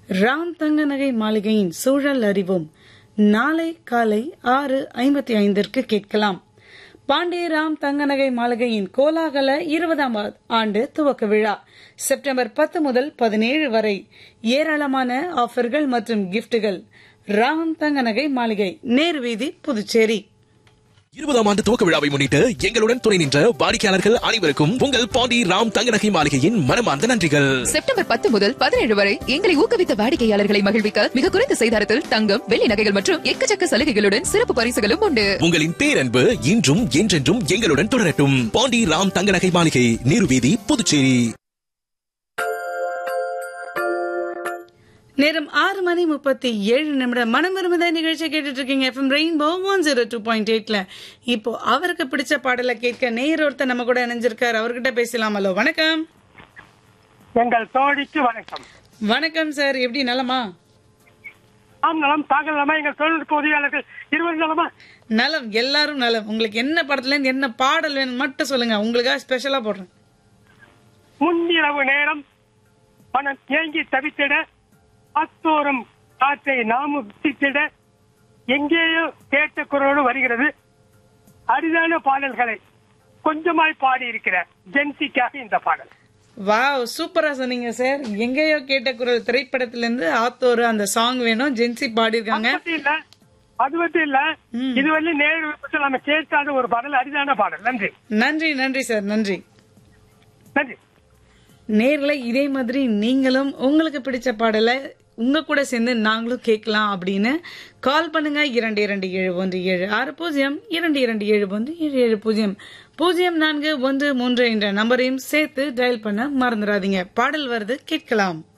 ராம் தங்க நகை மாளிகையின் சூழல் அறிவோம் நாளை காலை ஆறு ஐம்பத்தி ஐந்திற்கு கேட்கலாம் பாண்டியராம் தங்கநகை மாளிகையின் கோலாகல இருபதாம் ஆண்டு துவக்க விழா செப்டம்பர் பத்து முதல் பதினேழு வரை ஏராளமான ஆஃபர்கள் மற்றும் கிஃப்டுகள் ராம் தங்கநகை மாளிகை நேரு வீதி புதுச்சேரி இருபதாம் ஆண்டு துவக்க விழாவை முன்னிட்டு எங்களுடன் துணை நின்ற வாடிக்கையாளர்கள் அனைவருக்கும் உங்கள் பாண்டி ராம் தங்கநகை மாளிகையின் மனமார்ந்த நன்றிகள் செப்டம்பர் பத்து முதல் பதினேழு வரை எங்களை ஊக்குவித்த வாடிக்கையாளர்களை மகிழ்விக்க மிக குறைந்த செய்தாரத்தில் தங்கம் வெள்ளி நகைகள் மற்றும் எக்கச்சக்க சலுகைகளுடன் சிறப்பு பரிசுகளும் உண்டு உங்களின் பேரன்பு இன்றும் என்றென்றும் எங்களுடன் தொடரட்டும் பாண்டி ராம் தங்கநகை மாளிகை நீருவீதி புதுச்சேரி நேரம் ஆறு மணி முப்பத்தி ஏழு நிமிடம் மனம் விரும்புத நிகழ்ச்சி கேட்டுட்டு இருக்கீங்க FM rainbow one zero two point எயிட்ல இப்போ அவருக்கு பிடிச்ச பாடலை கேட்க நேயர் ஒருத்தர் நம்ம கூட இணைஞ்சிருக்காரு அவர்கிட்ட பேசலாம் ஹலோ வணக்கம் எங்கள் தோழிக்கு வணக்கம் வணக்கம் சார் எப்படி நலமா ஆம் நலம் தாங்கள் நலமா எங்கள் தொழில்நுட்ப உதவியாளர்கள் இருவர் நலமா நலம் எல்லாரும் நலம் உங்களுக்கு என்ன படத்துல இருந்து என்ன பாடல் வேணும் மட்டும் சொல்லுங்க உங்களுக்காக ஸ்பெஷலா போடுறேன் முன்னிரவு நேரம் மனம் ஏங்கி தவித்திட அத்தோறும் காற்றை நாமும் சித்திட எங்கேயோ கேட்ட குரலோடு வருகிறது அரிதான பாடல்களை கொஞ்சமாய் பாடியிருக்கிற ஜென்சிக்காக இந்த பாடல் வாவ் சூப்பரா சொன்னீங்க சார் எங்கேயோ கேட்ட குரல் திரைப்படத்துல இருந்து ஆத்தோரு அந்த சாங் வேணும் ஜென்சி பாடியிருக்காங்க அது மட்டும் இல்ல அது மட்டும் இல்ல ம். இது வந்து நேரு விருப்பத்தில் நம்ம கேட்காத ஒரு பாடல் அரிதான பாடல் நன்றி நன்றி நன்றி சார் நன்றி நன்றி நேர்ல இதே மாதிரி நீங்களும் உங்களுக்கு பிடிச்ச பாடலை உங்க கூட சேர்ந்து நாங்களும் கேட்கலாம் அப்படின்னு கால் பண்ணுங்க இரண்டு இரண்டு ஏழு ஒன்று ஏழு ஆறு பூஜ்ஜியம் இரண்டு இரண்டு ஏழு ஒன்று ஏழு ஏழு பூஜ்ஜியம் பூஜ்ஜியம் நான்கு ஒன்று மூன்று என்ற நம்பரையும் சேர்த்து டயல் பண்ண மறந்துடாதீங்க பாடல் வருது கேட்கலாம்